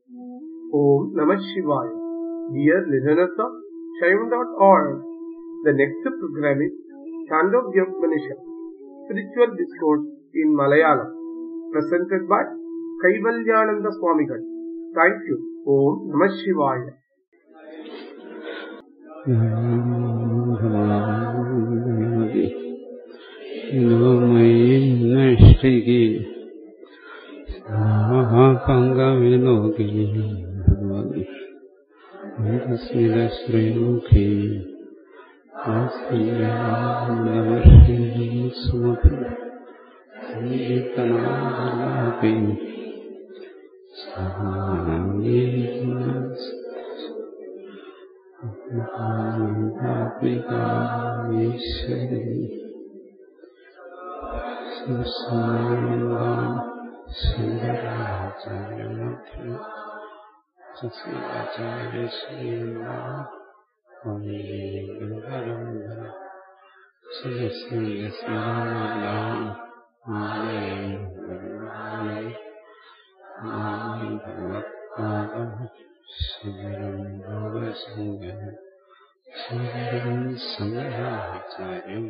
Om Namah Shivaya. Dear listeners of Shaivan.org, the next program is Chandogya Upanishad, Spiritual Discourse in Malayalam, presented by Kaivalyananda Swamigal. Thank you. Om Namah Shivaya. നഷ്ടികി മഹാപങ്കവിലോകി സ്മിതശ്രീമുഖി സംഗീതനാപി ഈശ്വരി സംഗാചാര്യം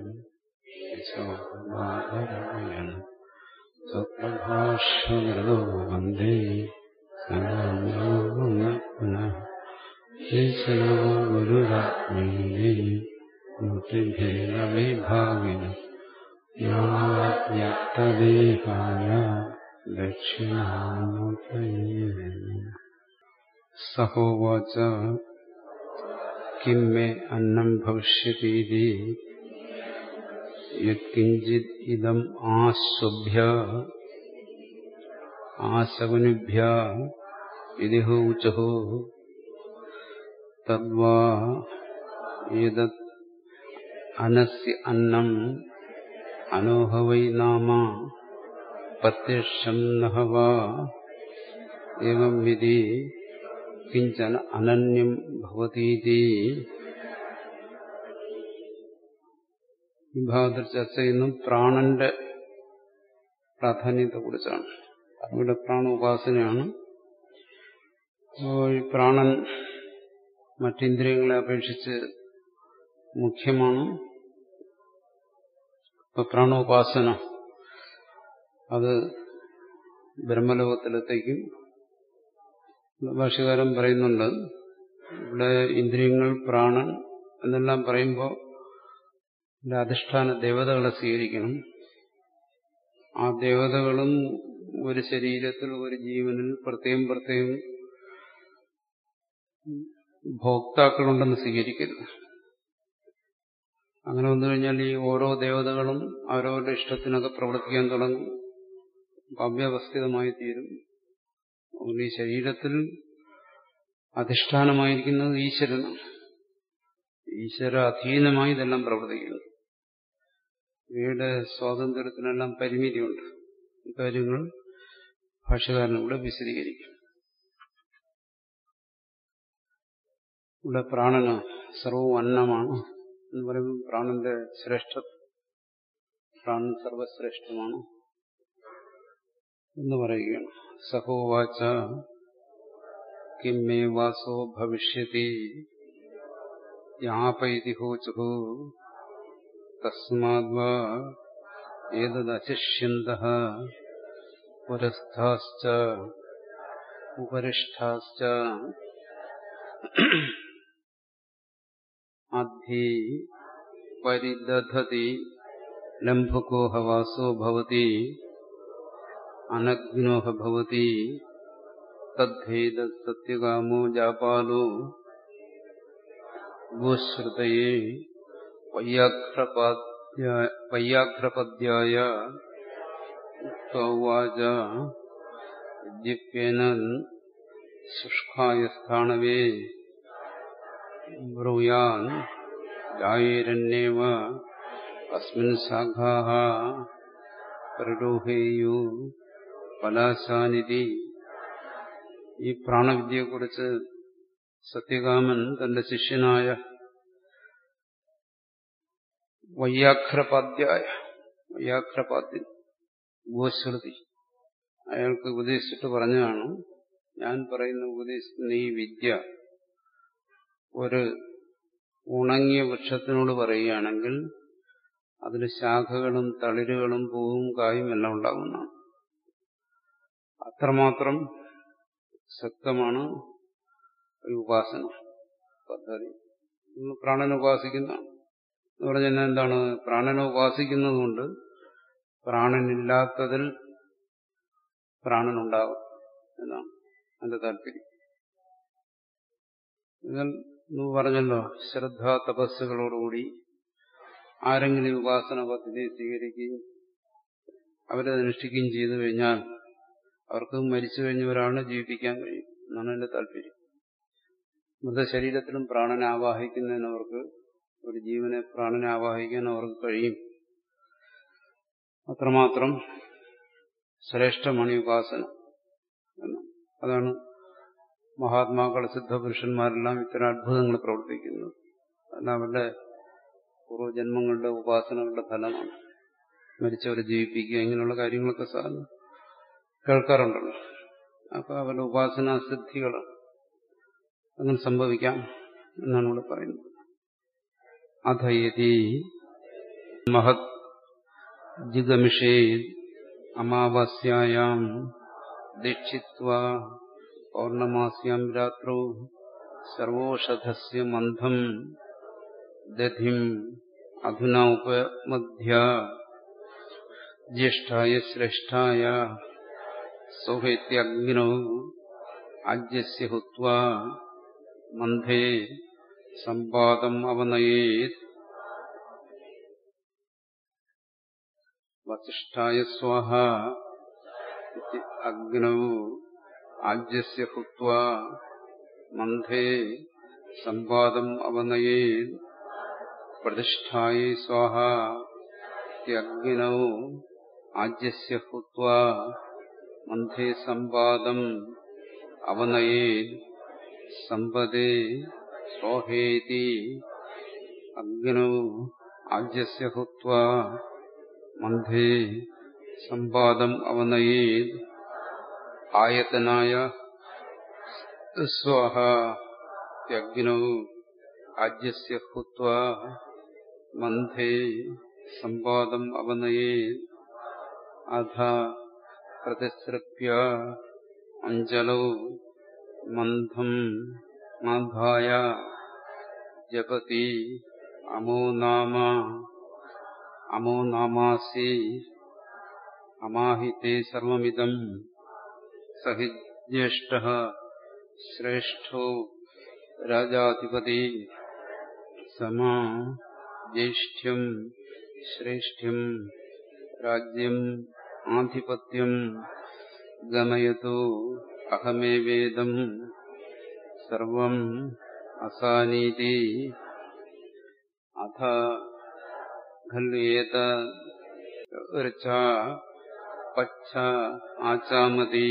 സ്വപ്രഭാഷകൃതോ വന്ദേ പുനഃ ഗുരുരാത്മീയേ മൂർത്തിഭേദവിഭാഗിന യാവ്യക്തദേഹായ ദക്ഷിണാമൂർത്തയേ സഹോവാച Kim may അന്നം ഭവിഷ്യതീതി യത്കിഞ്ചിത് ഇതം ആസ്വഭ്യ ആസവനുഭ്യ ഇതിഹൂചഹോ തദ്വാ ഏതത് അനസ്യ അന്നം അനോഹ Y നാമ പ്രത്യക്ഷം നഹ വാ ഏവം വിധി കിഞ്ചന അനന്യം ഭവതീതി വിഭാഗത്തിൽ ചർച്ച ചെയ്യുന്നു പ്രാണന്റെ പ്രാധാന്യത്തെ കുറിച്ചാണ് ഇവിടെ പ്രാണ ഉപാസനയാണ് ഈ പ്രാണൻ മറ്റിന്ദ്രിയങ്ങളെ അപേക്ഷിച്ച് മുഖ്യമാണ് ഇപ്പൊ പ്രാണോപാസന അത് ബ്രഹ്മലോകത്തിലെത്തേക്കും ഭാഷകാരൻ പറയുന്നുണ്ട് ഇവിടെ ഇന്ദ്രിയങ്ങൾ പ്രാണൻ എന്നെല്ലാം പറയുമ്പോൾ ഇതിന്റെ അധിഷ്ഠാന ദേവതകളെ സ്വീകരിക്കണം ആ ദേവതകളും ഒരു ശരീരത്തിൽ ഒരു ജീവനിൽ പ്രത്യേകം പ്രത്യേകം ഭോക്താക്കളുണ്ടെന്ന് സ്വീകരിക്കരുത് അങ്ങനെ വന്നു കഴിഞ്ഞാൽ ഈ ഓരോ ദേവതകളും അവരവരുടെ ഇഷ്ടത്തിനൊക്കെ പ്രവർത്തിക്കാൻ തുടങ്ങും അവ്യവസ്ഥിതമായി തീരും അതുകൊണ്ട് ഈ ശരീരത്തിൽ അധിഷ്ഠാനമായിരിക്കുന്നത് ഈശ്വരനാണ് ഈശ്വര അധീനമായി ഇതെല്ലാം പ്രവർത്തിക്കുന്നു ഇവയുടെ സ്വാതന്ത്ര്യത്തിനെല്ലാം പരിമിതിയുണ്ട് ഇക്കാര്യങ്ങൾ ഭാഷകാരനിവിടെ വിശദീകരിക്കും ഇവിടെ പ്രാണന് സർവവും അന്നമാണ് എന്ന് പറയുമ്പോൾ പ്രാണന്റെ ശ്രേഷ്ഠ പ്രാണൻ സർവശ്രേഷ്ഠമാണ് എന്ന് പറയുകയാണ് സഹോവാച കിമ്മേ വാസോ ഭവിഷ്യതി യാപൈതിഹോചുഹു തസ്മാദ്വാ ഏതദശിഷ്യന്തഃ പുരസ്ഥാശ്ച ഉപരിഷ്ഠാശ്ച അദ്ധി പരിദധതി ലംഭുകോഹ വാസോ ഭവതി അനഗ്നോഹ ഭവതി തദ്ധേത സത്യകാമോ ജാപാലോ ഗോശ്രുതയെ വയ്യാഘ്രപദ്യായ ഉക്തവാച വിദ്യപ്യേന ശുഷ്കായ സ്ഥാണവേ ബ്രൂയാൻ ജായേരണ്യേവ അസ്മിൻ ശാഖാः പ്രരോഹേയു പലാശാനിധി ഈ പ്രാണവിദ്യയെക്കുറിച്ച് സത്യകാമൻ തന്റെ ശിഷ്യനായ വയ്യാഘ്രപാദ്യായ വയ്യാഘ്രപാദ്യൻ ഗോശ്രുതി അയാൾക്ക് ഉപദേശിച്ചിട്ട് പറഞ്ഞതാണ് ഞാൻ പറയുന്ന ഉപദേശിക്കുന്ന ഈ വിദ്യ ഒരു ഉണങ്ങിയ വൃക്ഷത്തിനോട് പറയുകയാണെങ്കിൽ അതിൽ ശാഖകളും തളിരുകളും പൂവും കായും എല്ലാം ഉണ്ടാകുന്നതാണ് അത്രമാത്രം ശക്തമാണ് ഈ ഉപാസന പദ്ധതി നമ്മൾ പ്രാണനെ ഉപാസിക്കുന്നതാണ് എന്ന് പറഞ്ഞാൽ എന്താണ് പ്രാണനെ ഉപാസിക്കുന്നതുകൊണ്ട് പ്രാണനില്ലാത്തതിൽ പ്രാണനുണ്ടാകും എന്നാണ് എന്റെ താല്പര്യം നിങ്ങൾ എന്ന് പറഞ്ഞല്ലോ ശ്രദ്ധ തപസ്സുകളോടുകൂടി ആരെങ്കിലും ഉപാസന പദ്ധതി സ്വീകരിക്കുകയും അവരത് അനുഷ്ഠിക്കുകയും ചെയ്തു കഴിഞ്ഞാൽ അവർക്ക് മരിച്ചു കഴിഞ്ഞ ഒരാളിനെ ജീവിപ്പിക്കാൻ കഴിയും എന്നാണ് എന്റെ താല്പര്യം മൃതശരീരത്തിലും പ്രാണനെ ആവാഹിക്കുന്നതിന് അവർക്ക് ഒരു ജീവനെ പ്രാണനെ ആവാഹിക്കാൻ അവർക്ക് കഴിയും അത്രമാത്രം ശ്രേഷ്ഠമാണ് ഈ ഉപാസന അതാണ് മഹാത്മാക്കൾ സിദ്ധപുരുഷന്മാരെല്ലാം ഇത്തരം അത്ഭുതങ്ങൾ പ്രവർത്തിക്കുന്നത് അതെല്ലാം അവരുടെ പൂർവ്വജന്മങ്ങളുടെ ഉപാസനകളുടെ ഫലമാണ് മരിച്ചവരെ ജീവിപ്പിക്കുക ഇങ്ങനെയുള്ള കാര്യങ്ങളൊക്കെ സാധനം കേൾക്കാറുണ്ടല്ലോ അപ്പൊ അവരുടെ ഉപാസനാ സിദ്ധികൾ അങ്ങനെ സംഭവിക്കാം എന്നാണ് ഇവിടെ പറയുന്നത് അധയതി മഹത് ജിഗമിഷേ അമാവാസ്യായാം ദീക്ഷിത്വ പൗർണമാസ്യാം രാത്രോ സർവോഷധസ്യ മന്ധം ദധിം അധുന ഉപമധ്യ ജ്യേഷ്ഠായ ശ്രേഷ്ഠായ സൗഹൈത്യഗ്നോ ആജ്യസ്യ ഹുത്വാ മന്ധേ സംവാദം അവനയേത് വസിഷ്ഠായ സ്വാഹ അഗ്നൗ ആജ്യസ്യ ഹുത്വാ മന്ധേ സംവാദം അവനയേത് പ്രതിഷ്ഠായ സ്വാഹ അഗ്നൗ ആജ്യസ്യ ഹുത്വാ മന്ധേ സംവാദം അവനയേത് സമ്പദേ സ്വാഹേതി അഗ്നൗ ആജ്യസ്യ ഹുത്വാ മന്ധേ സംവാദം അവനയേത് ആയതനായ സ്വാഹ യജ്ഞൗ ആജ്യസ്യ ഹുത്വാ മന്ധേ സംവാദം അവനയേത് അധ പ്രതിസൃപ്യ അഞ്ജലൗ മന്ധം ആധായ ജപതി അമോ നാമ അമോ നാമാസി അമാഹിതേ സർവമിദം സഹി ജ്യേഷ്ഠ ശ്രേഷ്ഠോ രാജാധിപതി സമാ ജ്യേഷ്ഠ്യം ശ്രേഷ്ഠ്യം രാജ്യം ആധിപത്യം ഗമയതു അഹമേവേദം സർവം അസാനീതി അഥ ഖല്യേത ഋച്ച പച്ഛ ആചാമതി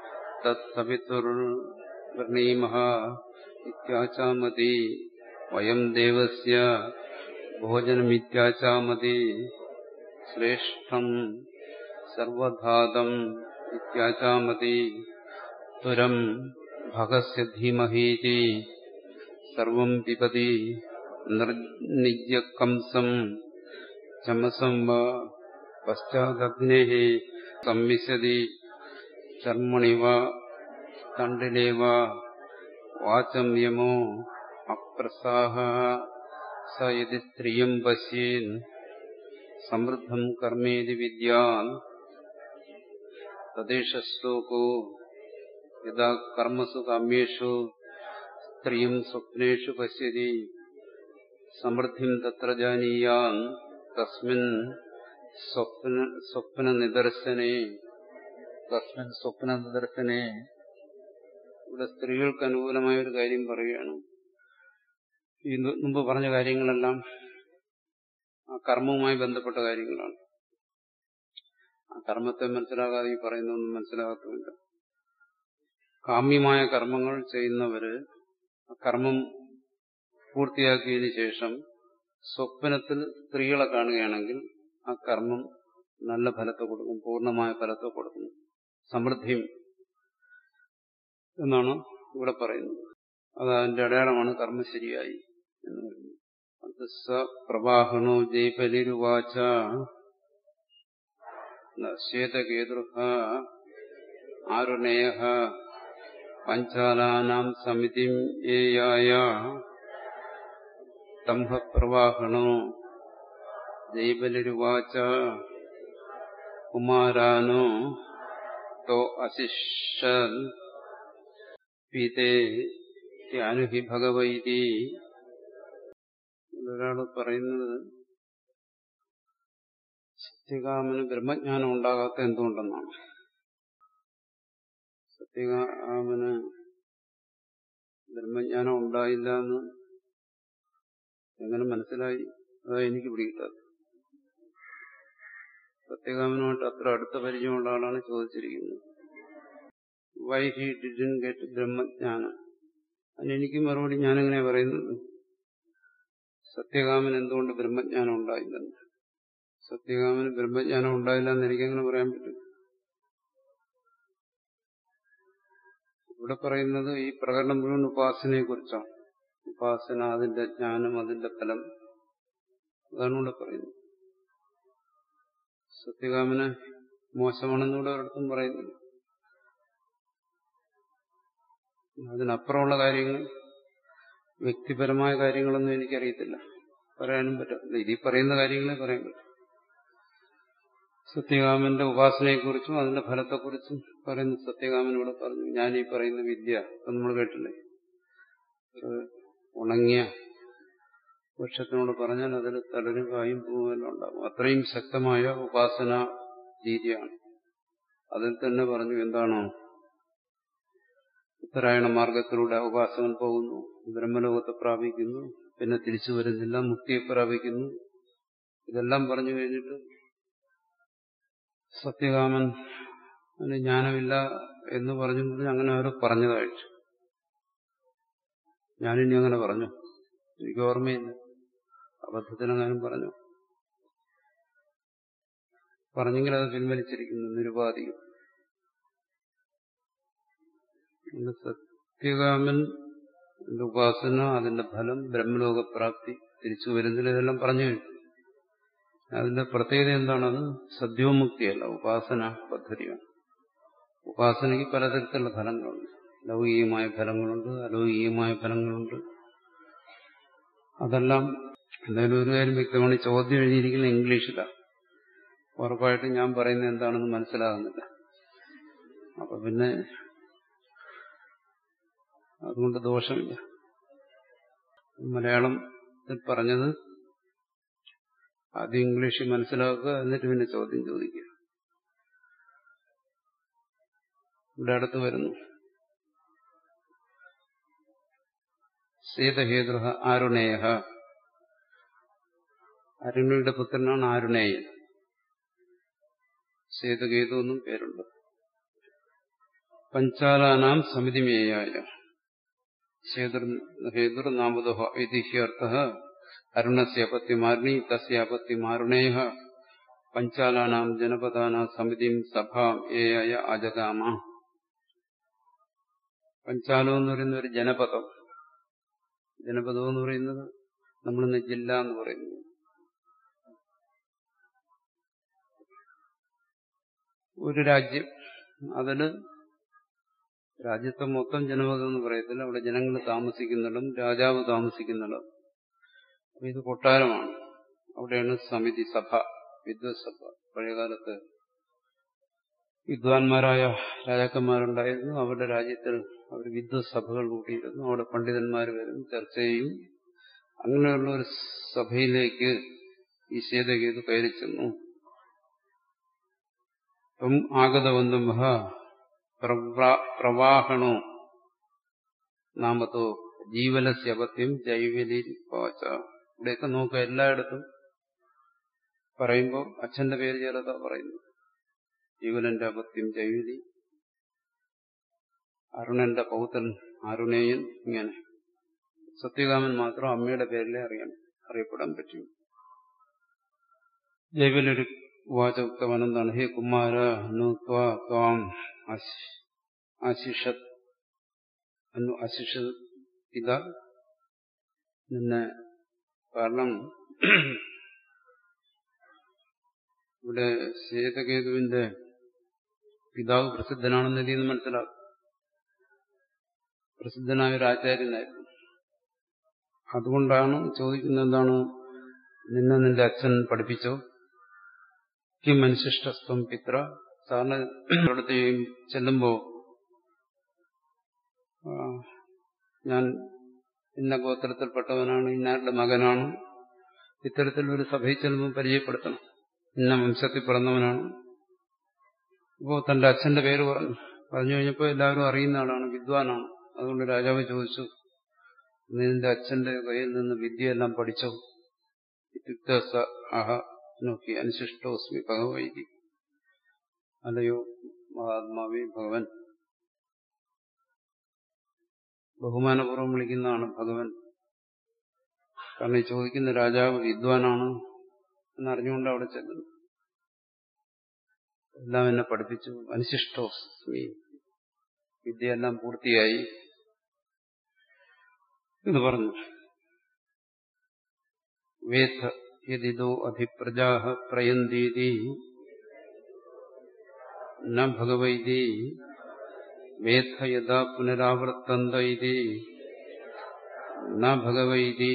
തത്സവിതുർവൃണീമഃ ഇത്യാചാമതി വയം ദേവസ്യ ഭോജനമിത്യാചാമതി ശ്രേഷ്ഠം സർവധാതം ഇത്യാചാമതി തുരം ഭഗസ്യ ധീമഹീതി സർവം പിബതി നിർനിജ്യകംസം ചമസം വാ പശ്ചാദഗ്നേ സംവിശതി ചർമ്മണി വാ തണ്ടിലേ വാ വാചം യമോ അപ്രസാഹ സ യതി സ്ത്രിയം പശ്യേൻ സമൃദ്ധം കർമ്മേതി വിദ്യാൻ തദ്ദേശ ശ്ലോകോ യഥാ കർമ്മസു കാമ്യേഷു സ്ത്രീയും സ്വപ്നേഷു പശ്യതി സമൃദ്ധിം തത്ര ജാനീയാൻ തസ്മിൻ സ്വപ്ന സ്വപ്ന നിദർശനേ തസ്മിൻ സ്വപ്ന നിദർശനേ ഇവിടെ സ്ത്രീകൾക്ക് അനുകൂലമായ ഒരു കാര്യം പറയുകയാണ് ഈ മുമ്പ് പറഞ്ഞ കാര്യങ്ങളെല്ലാം ആ കർമ്മവുമായി ബന്ധപ്പെട്ട കാര്യങ്ങളാണ് ആ കർമ്മത്തെ മനസ്സിലാകാതെ ഈ പറയുന്നൊന്നും മനസ്സിലാകത്തുമില്ല കാമ്യമായ കർമ്മങ്ങൾ ചെയ്യുന്നവര് ആ കർമ്മം പൂർത്തിയാക്കിയതിനു ശേഷം സ്വപ്നത്തിൽ സ്ത്രീകളെ കാണുകയാണെങ്കിൽ ആ കർമ്മം നല്ല ഫലത്തെ കൊടുക്കും പൂർണ്ണമായ ഫലത്തെ കൊടുക്കും സമൃദ്ധിയും എന്നാണ് ഇവിടെ പറയുന്നത് അത് അതിന്റെ അടയാളമാണ് കർമ്മ ശരിയായി എന്ന് പറയുന്നത് അത് സ പ്രവാഹണോ ജയ്പലിരുവാച ശ്വേതകേതൃഹ ആരുണേയ പഞ്ചാലാനാം സമിതിം ഏയായ സ്തംഭപ്രവാഹണോ ജൈബലിരുവാച കുമാരാനോ തോ അശിഷൻ പീതേ ത്യാനുഹി ഭഗവൈതി ഒരാൾ പറയുന്നത് സത്യകാമന് ബ്രഹ്മജ്ഞാനം ഉണ്ടാകാത്ത എന്തുകൊണ്ടെന്നാണ് സത്യകാമന് ബ്രഹ്മജ്ഞാനം ഉണ്ടായില്ല എന്ന് എങ്ങനെ മനസ്സിലായി അതാ എനിക്ക് പിടികിട്ടാത്തത് സത്യകാമനുമായിട്ട് അത്ര അടുത്ത പരിചയമുള്ള ആളാണ് ചോദിച്ചിരിക്കുന്നത് വൈ ഹി ഡിഡൻ ഗെറ്റ് ബ്രഹ്മജ്ഞാനം അതിനെനിക്ക് മറുപടി ഞാനെങ്ങനെ പറയുന്നത് സത്യകാമൻ എന്തുകൊണ്ട് ബ്രഹ്മജ്ഞാനം ഉണ്ടായില്ലെന്ന് സത്യകാമന് ബ്രഹ്മജ്ഞാനം ഉണ്ടായില്ല എന്ന് എനിക്കെങ്ങനെ പറയാൻ പറ്റും ഇവിടെ പറയുന്നത് ഈ പ്രകടനം മുഴുവൻ ഉപാസനയെ കുറിച്ചാണ് ഉപാസന അതിന്റെ ജ്ഞാനം അതിന്റെ ഫലം അതാണ് ഇവിടെ പറയുന്നത് സത്യകാമന് മോശമാണെന്നൂടെ ഒരിടത്തും പറയുന്നില്ല അതിനപ്പുറമുള്ള കാര്യങ്ങൾ വ്യക്തിപരമായ കാര്യങ്ങളൊന്നും എനിക്കറിയത്തില്ല പറയാനും പറ്റില്ല ഇതിൽ പറയുന്ന കാര്യങ്ങളെ പറയാൻ പറ്റും സത്യകാമന്റെ ഉപാസനയെക്കുറിച്ചും അതിന്റെ ഫലത്തെക്കുറിച്ചും പറയുന്ന സത്യകാമൻ ഇവിടെ പറഞ്ഞു ഞാൻ ഈ പറയുന്ന വിദ്യ ഇപ്പൊ നമ്മൾ കേട്ടില്ലേ ഒരു ഉണങ്ങിയ വൃക്ഷത്തിനോട് പറഞ്ഞാൽ അതിൽ തളരും കായും പൂവെല്ലാം ഉണ്ടാകും അത്രയും ശക്തമായ ഉപാസന രീതിയാണ് അതിൽ തന്നെ പറഞ്ഞു എന്താണോ ഉത്തരായണ മാർഗത്തിലൂടെ ഉപാസകൻ പോകുന്നു ബ്രഹ്മലോകത്തെ പ്രാപിക്കുന്നു പിന്നെ തിരിച്ചു വരുന്നില്ല മുക്തിയെ പ്രാപിക്കുന്നു ഇതെല്ലാം പറഞ്ഞു കഴിഞ്ഞിട്ട് സത്യകാമൻ അതിന് ജ്ഞാനമില്ല എന്ന് പറഞ്ഞു അങ്ങനെ ആരോ പറഞ്ഞതായിട്ട് ഞാനിനി അങ്ങനെ പറഞ്ഞു എനിക്ക് ഓർമ്മയില്ല അബദ്ധത്തിനെങ്ങാനും പറഞ്ഞു പറഞ്ഞെങ്കിൽ അത് പിൻവലിച്ചിരിക്കുന്നു നിരുപാധികം സത്യകാമൻ ഉപാസന അതിന്റെ ഫലം ബ്രഹ്മലോകപ്രാപ്തി തിരിച്ചു വരുന്നില്ല ഇതെല്ലാം പറഞ്ഞു കഴിഞ്ഞു അതിന്റെ പ്രത്യേകത എന്താണത് സദ്യോമുക്തിയല്ല ഉപാസന പദ്ധതിയാണ് ഉപാസനയ്ക്ക് പലതരത്തിലുള്ള ഫലങ്ങളുണ്ട് ലൗകികമായ ഫലങ്ങളുണ്ട് അലൗകികമായ ഫലങ്ങളുണ്ട് അതെല്ലാം എന്തായാലും ഒരു കാര്യം വ്യക്തമാണ് ഈ ചോദ്യം എഴുതിയിരിക്കുന്നത് ഇംഗ്ലീഷിലാണ് ഉറപ്പായിട്ടും ഞാൻ പറയുന്നത് എന്താണെന്ന് മനസ്സിലാകുന്നില്ല അപ്പൊ പിന്നെ അതുകൊണ്ട് ദോഷമില്ല മലയാളത്തിൽ പറഞ്ഞത് ആദ്യം ഇംഗ്ലീഷിൽ മനസ്സിലാക്കുക എന്നിട്ട് പിന്നെ ചോദ്യം ചോദിക്കുക ഇവിടെ അടുത്ത് വരുന്നു സീതഹേതു ആരുണേയ അരുണിയുടെ പുത്രനാണ് ആരുണേയൻ സേതുകേതു എന്നും പേരുണ്ട് പഞ്ചാലാനാം സമിതിമേയായ ഹേതുർ നാമതോ ഐതിഹ്യർത്ഥ അരുണസ്യ പത്യമാരുണി തസ്യാപത്യമാരുണേയ പഞ്ചാലാനാം ജനപദാനാം സമിതിം സഭാം ഏയായ അജഗാമ പഞ്ചാലം എന്ന് പറയുന്ന ഒരു ജനപദം ജനപദം എന്ന് പറയുന്നത് നമ്മളിന്ന് ജില്ല എന്ന് പറയുന്നത് ഒരു രാജ്യം അതില് രാജ്യത്തെ മൊത്തം ജനപദം എന്ന് പറയത്തില്ല അവിടെ ജനങ്ങൾ താമസിക്കുന്നിടം രാജാവ് താമസിക്കുന്നിടം അപ്പൊ ഇത് കൊട്ടാരമാണ് അവിടെയാണ് സമിതി സഭ വിദ്വത് സഭ പഴയകാലത്ത് വിദ്വാൻമാരായ രാജാക്കന്മാരുണ്ടായിരുന്നു അവരുടെ രാജ്യത്തിൽ അവർ വിദ്വത് സഭകൾ കൂട്ടിയിരുന്നു അവിടെ പണ്ഡിതന്മാർ വരും ചർച്ച ചെയ്യും അങ്ങനെയുള്ള ഒരു സഭയിലേക്ക് ഈ ശേതകേതു കയറി ചെന്നു ത്വം ആഗതവന്തം പ്രവാഹണോ നാമത്തോ ജീവനസ്യപത്യം ജൈവലി പാച്ച ഇവിടെയൊക്കെ നോക്കുക എല്ലായിടത്തും പറയുമ്പോൾ അച്ഛന്റെ പേര് ചേർത്താ പറയുന്നു ജീവനന്റെ അപത്യം ജൈവലി അരുണന്റെ പൗത്രൻ അരുണേയൻ ഇങ്ങനെ സത്യകാമൻ മാത്രം അമ്മയുടെ പേരിലെ അറിയാൻ അറിയപ്പെടാൻ പറ്റും ജൈവലൊരു വാചോക്തവനെന്താണ് ഹേ കുമാര നു ത്വാം ആശിഷത് അന്നു അശിഷ ഇത നിന്നെ കാരണം ഇവിടെ ശ്വേതകേതുവിന്റെ പിതാവ് പ്രസിദ്ധനാണെന്ന് ഇതിൽ നിന്ന് മനസ്സിലാക്കും പ്രസിദ്ധനായ ഒരു ആചാര്യനായിരുന്നു അതുകൊണ്ടാണ് ചോദിക്കുന്നത് എന്താണ് നിന്നെ നിന്റെ അച്ഛൻ പഠിപ്പിച്ചോ കിം അനുശിഷ്ടസ്വം പിത്ര സാറിന് ഇവിടുത്തെ ചെല്ലുമ്പോ ഞാൻ ഇന്ന ഗോത്രത്തിൽപ്പെട്ടവനാണ് ഇന്നാരുടെ മകനാണ് ഇത്തരത്തിൽ ഒരു സഭയിൽ ചെല്ലുമ്പോൾ പരിചയപ്പെടുത്തണം ഇന്ന വംശത്തിൽ പിറന്നവനാണ് ഇപ്പോൾ തന്റെ അച്ഛന്റെ പേര് പറഞ്ഞു പറഞ്ഞു കഴിഞ്ഞപ്പോൾ എല്ലാവരും അറിയുന്ന ആളാണ് വിദ്വാനാണ് അതുകൊണ്ട് രാജാവ് ചോദിച്ചു നിന്റെ അച്ഛന്റെ കയ്യിൽ നിന്ന് വിദ്യയെല്ലാം പഠിച്ചോ ഇത്യുക്ത അഹ നോക്കി അനുശിഷ്ടോസ്മി ഭഗവൈതി അല്ലയോ മഹാത്മാവി ഭഗവൻ ബഹുമാനപൂർവ്വം വിളിക്കുന്നതാണ് ഭഗവൻ കാരണം ഈ ചോദിക്കുന്ന രാജാവ് വിദ്വാനാണ് എന്നറിഞ്ഞുകൊണ്ട് അവിടെ ചെല്ലുന്നു എല്ലാം എന്നെ പഠിപ്പിച്ചു അനുശിഷ്ടോസ്മി വിദ്യയെല്ലാം പൂർത്തിയായി എന്ന് പറഞ്ഞു വേദ യതിദോ അധിപ്രജാ പ്രയന്തീതി ന ഭഗവൈതി വേദ യഥാ പുനരാവർത്തന്ത ഇതി ന ഭഗവൈതി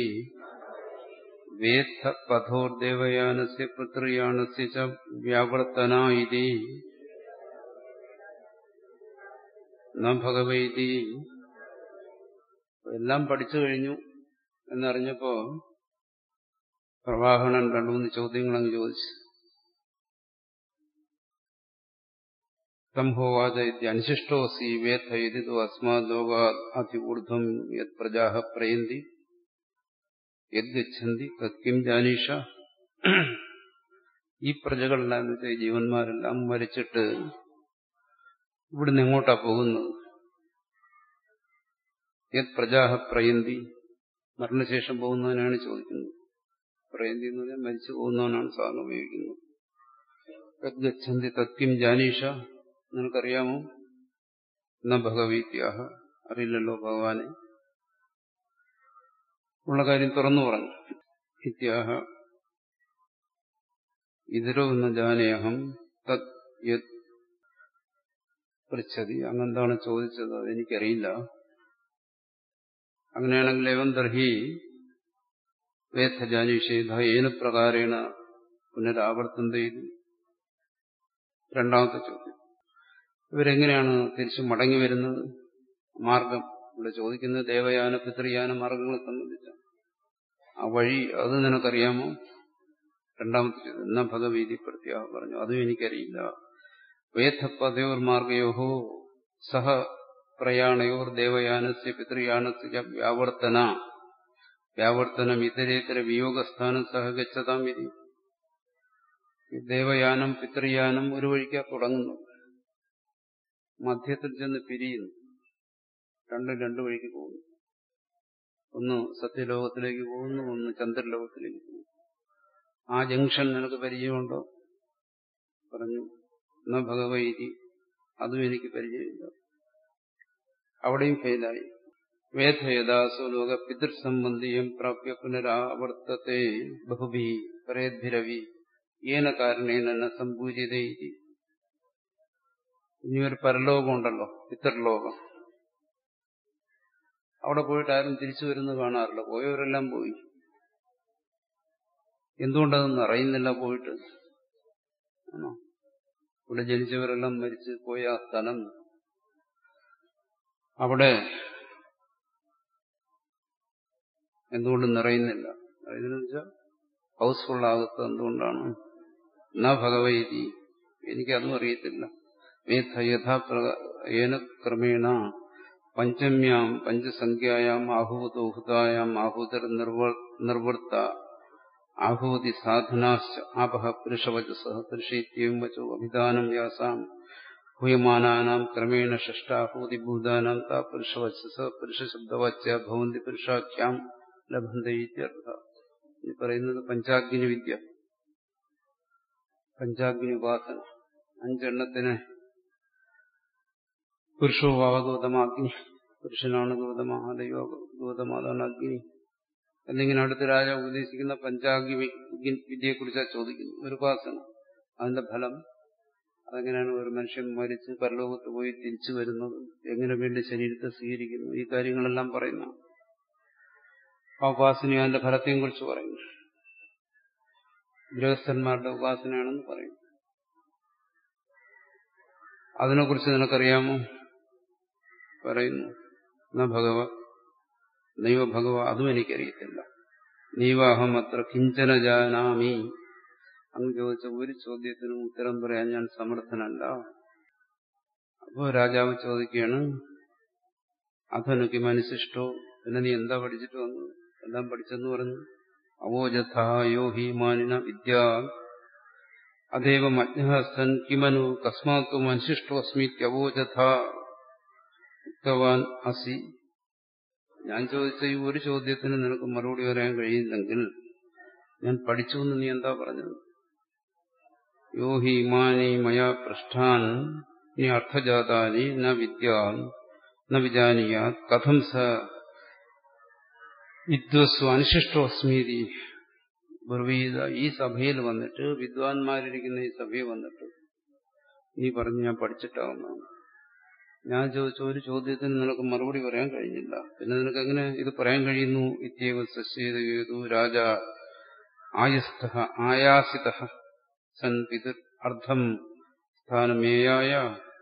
വേദ പഥോർദേവയാനസ്യ പുത്രിയാണസ്യ ച വ്യാവർത്തന ഇതി ന ഭഗവൈതി എല്ലാം പഠിച്ചു കഴിഞ്ഞു എന്നറിഞ്ഞപ്പോ പ്രവാഹണൻ രണ്ടു മൂന്ന് ചോദ്യങ്ങൾ അങ്ങ് ചോദിച്ചു സംഭോവാച അനുശിഷ്ടോസി വേദ യതിതോ അസ്മാത് ലോകാ അതിഊർധ്വം യത് പ്രജാ പ്രയന്തി യദ്ഗച്ഛന്തി തത്കിം ജാനീഷ ഈ പ്രജകളെല്ലാം എന്ന് വെച്ചാൽ ജീവന്മാരെല്ലാം മരിച്ചിട്ട് ഇവിടുന്ന് എങ്ങോട്ടാ പോകുന്നത് യത് പ്രജാ പ്രയന്തി മരണശേഷം പോകുന്നതിനാണ് ചോദിക്കുന്നത് പ്രയന്തി എന്ന് പറഞ്ഞാൽ മരിച്ചു പോകുന്നവനാണ് സാറിന് ഉപയോഗിക്കുന്നത് യദ്ഗച്ഛന്തി തത്കിം ജാനീഷ നിനക്കറിയാമോ എന്ന ഭഗവീത്യാഹ അറിയില്ലല്ലോ ഭഗവാനെ ഉള്ള കാര്യം തുറന്നു പറഞ്ഞു ഇത്യാഹ ഇതിരോ എന്ന ജാനേഹം തത് യത് പൃച്ഛതി അങ്ങെന്താണ് ചോദിച്ചത് അതെനിക്കറിയില്ല അങ്ങനെയാണെങ്കിൽ എവം ദർഹി വേദജാനീഷേധ ഏന പ്രകാരേണ പുനരാവർത്തന്ത ചെയ്തു രണ്ടാമത്തെ ചോദ്യം ഇവരെങ്ങനെയാണ് തിരിച്ചു മടങ്ങി വരുന്നത് മാർഗം ഇവിടെ ചോദിക്കുന്നത് ദേവയാന പിതൃയാന മാർഗങ്ങളെ സംബന്ധിച്ച ആ വഴി അത് നിനക്കറിയാമോ രണ്ടാമത്തെ ചോദ്യം എന്നാ ഭഗവീതി പ്രത്യാഹ പറഞ്ഞു അതും എനിക്കറിയില്ല വേദപദയോർ മാർഗയോഹോ സഹ പ്രയാണയോർ ദേവയാനസ്യ പിതൃയാനസ്യ വ്യാവർത്തന വ്യാവർത്തനം ഇതരേതര വിയോഗസ്ഥാനം സഹ ഗച്ഛതാം വിധി ദേവയാനം പിതൃയാനം ഒരു വഴിക്കാ തുടങ്ങുന്നു മധ്യത്തിൽ ചെന്ന് പിരിയുന്നു രണ്ടും രണ്ടു വഴിക്ക് പോകുന്നു ഒന്ന് സത്യലോകത്തിലേക്ക് പോകുന്നു ഒന്ന് ചന്ദ്രലോകത്തിലേക്ക് പോകുന്നു ആ ജംഗ്ഷൻ നിനക്ക് പരിചയമുണ്ടോ പറഞ്ഞു എന്ന ഭഗവൈതി അതും എനിക്ക് പരിചയമില്ല അവിടെയും ഫെയിലായി വേദയദാസോ ലോക പിതൃസംബന്ധിയും പ്രാപ്യ പുനരാവർത്തത്തെ ബഹുഭി പരേദ്ഭിരവി ഏന കാരണേന സമ്പൂജിത ഇനി ഒരു പരലോകമുണ്ടല്ലോ പിതൃലോകം അവിടെ പോയിട്ട് ആരും തിരിച്ചു വരുന്നത് കാണാറില്ല പോയവരെല്ലാം പോയി എന്തുകൊണ്ടതൊന്നും അറിയുന്നില്ല പോയിട്ട് ആണോ ഇവിടെ ജനിച്ചവരെല്ലാം മരിച്ച് പോയ ആ സ്ഥലം അവിടെ എന്തുകൊണ്ട് നിറയുന്നില്ല നിറയുന്നതെന്ന് വെച്ചാൽ ഹൗസ്ഫുൾ ആകത്ത് എന്തുകൊണ്ടാണ് എന്നാ ഭഗവതി എനിക്കതും അറിയത്തില്ല വേദ യഥാപ്രേണ ക്രമേണ പഞ്ചമ്യാം പഞ്ചസംഖ്യായാം ആഹൂതോഹുതായാം ആഹൂതർ നിർവൃത്ത ആഹൂതി സാധനാശ്ച ആപഹ പുരുഷവചസ പുരുഷേത്യം വചോ അഭിധാനം യാസാം ഹൂയമാനാനാം ക്രമേണ ഷഷ്ടാഹൂതി ഭൂതാനാം താ പുരുഷവചസ പുരുഷശബ്ദവാച്യ ഭവന്തി പുരുഷാഖ്യാം ലഭന്തയിത്യർത്ഥ ഈ പറയുന്നത് പഞ്ചാഗ്നി വിദ്യ പഞ്ചാഗ്നി ഉപാസന അഞ്ചെണ്ണത്തിന് പുരുഷോവാവഗോതമാഗ്നി പുരുഷനാണ് ഗൗതമ ദൈവ ഗൗതമാതാണ് അഗ്നി എന്നിങ്ങനെ അടുത്ത രാജാവ് ഉപദേശിക്കുന്ന പഞ്ചാഗ്നി വിദ്യയെക്കുറിച്ചാണ് ചോദിക്കുന്നത് ഒരു ഉപാസന അതിന്റെ ഫലം അതെങ്ങനെയാണ് ഒരു മനുഷ്യൻ മരിച്ച് പരലോകത്ത് പോയി തിരിച്ചു വരുന്നത് എങ്ങനെ വേണ്ടി ശരീരത്തെ സ്വീകരിക്കുന്നു ഈ കാര്യങ്ങളെല്ലാം പറയുന്നു ആ ഉപാസന അതിന്റെ ഫലത്തെയും കുറിച്ച് പറയുന്നു ഗൃഹസ്ഥന്മാരുടെ ഉപാസനയാണെന്ന് പറയും അതിനെക്കുറിച്ച് നിനക്കറിയാമോ പറയുന്നു ന ഭഗവ നൈവ ഭഗവ അതും എനിക്കറിയത്തില്ല നീവാഹം അത്ര കിഞ്ചന ജാനാമി അങ്ങ് ചോദിച്ച ഒരു ചോദ്യത്തിനും ഉത്തരം പറയാൻ ഞാൻ സമർത്ഥനല്ല അപ്പോ രാജാവ് ചോദിക്കുകയാണ് അധനുക്ക് മനസ്സിഷ്ടോ പിന്നെ നീ എന്താ പഠിച്ചിട്ട് വന്നു എല്ലാം പഠിച്ചെന്ന് പറഞ്ഞു അവോജഥായോ ഹി മാനിന വിദ്യ അതേവം അജ്ഞസൻ കിമനു കസ്മാത്തു മനുഷ്യഷ്ടോ അസ്മിത്യവോജഥ ഉക്തവാൻ അസി ഞാൻ ചോദിച്ച ഈ ഒരു ചോദ്യത്തിന് നിനക്ക് മറുപടി പറയാൻ കഴിയില്ലെങ്കിൽ ഞാൻ പഠിച്ചു എന്ന് നീ എന്താ പറഞ്ഞത് യോ ഹി ഇമാനി മയാ പൃഷ്ഠാൻ നീ അർത്ഥജാതാനി ന വിദ്യ ന വിജാനീയ കഥം സ വിദ്വസ്വ അനുശിഷ്ടോ അസ്മീതി ബ്രവീത ഈ സഭയിൽ വന്നിട്ട് വിദ്വാൻമാരിരിക്കുന്ന ഈ സഭയിൽ വന്നിട്ട് നീ പറഞ്ഞു ഞാൻ പഠിച്ചിട്ടാവുന്നതാണ് ഞാൻ ചോദിച്ച ഒരു ചോദ്യത്തിന് നിനക്ക് മറുപടി പറയാൻ കഴിഞ്ഞില്ല പിന്നെ നിനക്ക് എങ്ങനെ ഇത് പറയാൻ കഴിയുന്നു ഇത്യവ സസ്യേതു രാജ ആയസ്ഥ ആയാസിത സൻ പിതൃ അർത്ഥം സ്ഥാനമേയായ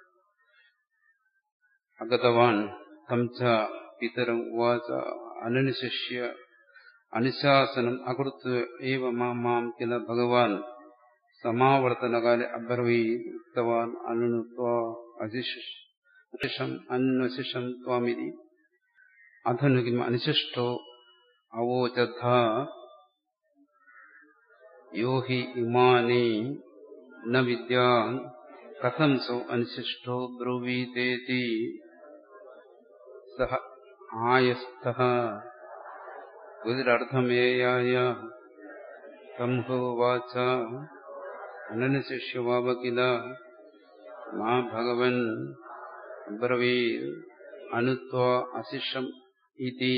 അഗതവാൻ തം ച പിതരം ഉവാച അനനുശിഷ്യ അനുശാസനം അകൃത്വ ഏവ മാം കില ഭഗവാൻ സമാവർത്തനകാലെ അബ്രവീ ഉക്തവാൻ അനുത്വ അശിഷം അന്വശിഷം ത്വാമിതി അധനു കിം അനുശിഷ്ടോ അവോചഥ യോ ഹി ഇമാനി ന വിദ്യ കഥം സോ അനുശിഷ്ടോ ബ്രുവീതേതി സഹ ആയസ്ഥ ഇതിലർത്ഥമേയായ സംഭവവാച അനനുശിഷ്യവാവ കില മാ ഭഗവൻ അബ്രവീ അനുത്വ അശിഷം ഇതി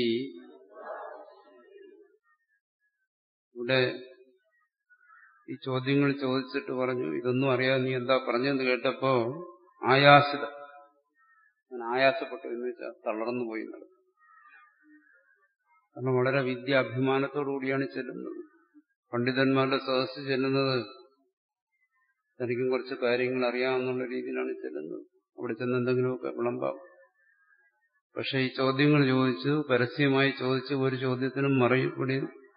ഇവിടെ ഈ ചോദ്യങ്ങൾ ചോദിച്ചിട്ട് പറഞ്ഞു ഇതൊന്നും അറിയാതെ നീ എന്താ പറഞ്ഞെന്ന് കേട്ടപ്പോ ആയാസിത ഞാൻ ആയാസപ്പെട്ടു എന്ന് വെച്ചാൽ തളർന്നു പോയി നടന്നു കാരണം വളരെ വിദ്യ അഭിമാനത്തോടുകൂടിയാണ് ചെല്ലുന്നത് പണ്ഡിതന്മാരുടെ സദസ് ചെല്ലുന്നത് തനിക്കും കുറച്ച് കാര്യങ്ങൾ അറിയാമെന്നുള്ള രീതിയിലാണ് ചെല്ലുന്നത് അവിടെ ചെന്ന് എന്തെങ്കിലുമൊക്കെ വിളമ്പാം പക്ഷെ ഈ ചോദ്യങ്ങൾ ചോദിച്ചു പരസ്യമായി ചോദിച്ച് ഒരു ചോദ്യത്തിനും മറുപടി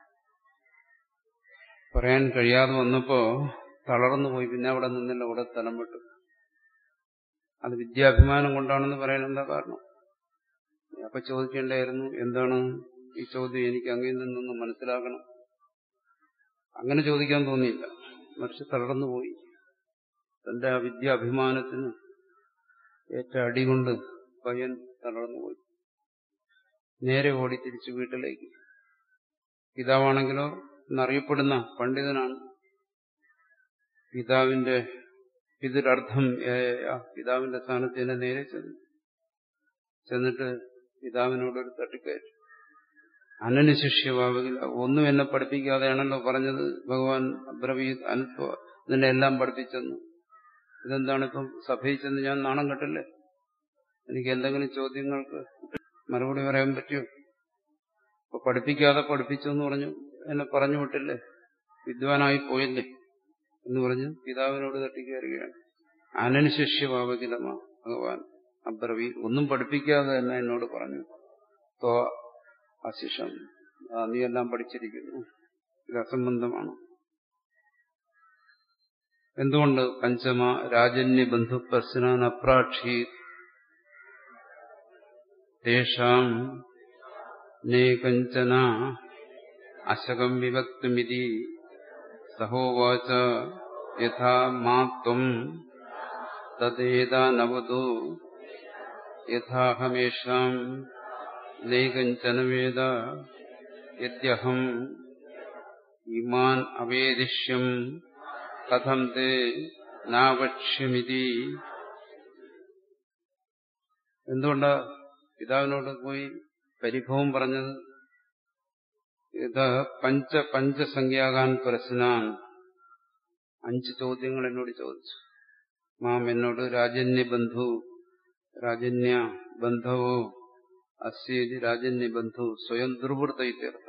പറയാൻ കഴിയാതെ വന്നപ്പോ തളർന്നു പോയി പിന്നെ അവിടെ നിന്നില്ല അവിടെ സ്ഥലം വിട്ടു അത് വിദ്യാഭിമാനം കൊണ്ടാണെന്ന് പറയാൻ എന്താ കാരണം അപ്പൊ ചോദിക്കേണ്ടായിരുന്നു എന്താണ് ഈ ചോദ്യം എനിക്ക് അങ്ങിൽ നിന്നൊന്ന് മനസ്സിലാക്കണം അങ്ങനെ ചോദിക്കാൻ തോന്നിയില്ല മറിച്ച് തളർന്നു പോയി തന്റെ ആ വിദ്യാഭിമാനത്തിന് ഏറ്റ അടി കൊണ്ട് പയ്യൻ തളർന്നുപോയി നേരെ ഓടി തിരിച്ചു വീട്ടിലേക്ക് പിതാവാണെങ്കിലോ എന്നറിയപ്പെടുന്ന പണ്ഡിതനാണ് പിതാവിന്റെ പിതൃർത്ഥം പിതാവിന്റെ സ്ഥാനത്ത് തന്നെ നേരെ ചെന്നു ചെന്നിട്ട് പിതാവിനോടൊരു തട്ടിക്കയറ്റി അനനുശിഷ്യവാവില്ല ഒന്നും എന്നെ പഠിപ്പിക്കാതെയാണല്ലോ പറഞ്ഞത് ഭഗവാൻ അബ്രവീത് അനുത്വ ഇതിനെ എല്ലാം പഠിപ്പിച്ചെന്നു ഇതെന്താണ് ഇപ്പം സഭയിൽ ചെന്ന് ഞാൻ നാണം കെട്ടില്ലേ എനിക്ക് എന്തെങ്കിലും ചോദ്യങ്ങൾക്ക് മറുപടി പറയാൻ പറ്റുമോ അപ്പൊ പഠിപ്പിക്കാതെ പഠിപ്പിച്ചു എന്ന് പറഞ്ഞു എന്നെ പറഞ്ഞു വിട്ടില്ലേ വിദ്വാനായി പോയില്ലേ എന്ന് പറഞ്ഞ് പിതാവിനോട് തട്ടിക്കയറുകയാണ് അനനുശിഷ്യവാവകിലമ ഭഗവാൻ അബ്രവി ഒന്നും പഠിപ്പിക്കാതെ തന്നെ എന്നോട് പറഞ്ഞു തോ അശിഷം നീ എല്ലാം പഠിച്ചിരിക്കുന്നു ഇത് അസംബന്ധമാണ് എന്തുകൊണ്ട് പഞ്ചമ രാജന്യ ബന്ധു പ്രശ്നാൻ അപ്രാക്ഷി തേഷാം നേകഞ്ചന അശകം വിവക്തുമിതി സഹോവാച യഥാ മാത്വം തദ്ദേതാനവതു യഥാഹമേഷാം നൈകഞ്ചന വേദ യദ്യഹം ഇമാൻ അവേദിഷ്യം കഥം തേ നാവക്ഷ്യമിതി എന്തുകൊണ്ടാ പിതാവിനോട് പോയി പരിഭവം പറഞ്ഞത് ഇത് പഞ്ച പഞ്ചസംഖ്യാകാൻ പ്രശ്നാൻ അഞ്ച് ചോദ്യങ്ങൾ എന്നോട് ചോദിച്ചു മാം എന്നോട് രാജന്യ ബന്ധു രാജന്യ ബന്ധവോ അസ്യേതി രാജന്യ ബന്ധു സ്വയം ദുർവൃത്ത ഇത്യർത്ഥം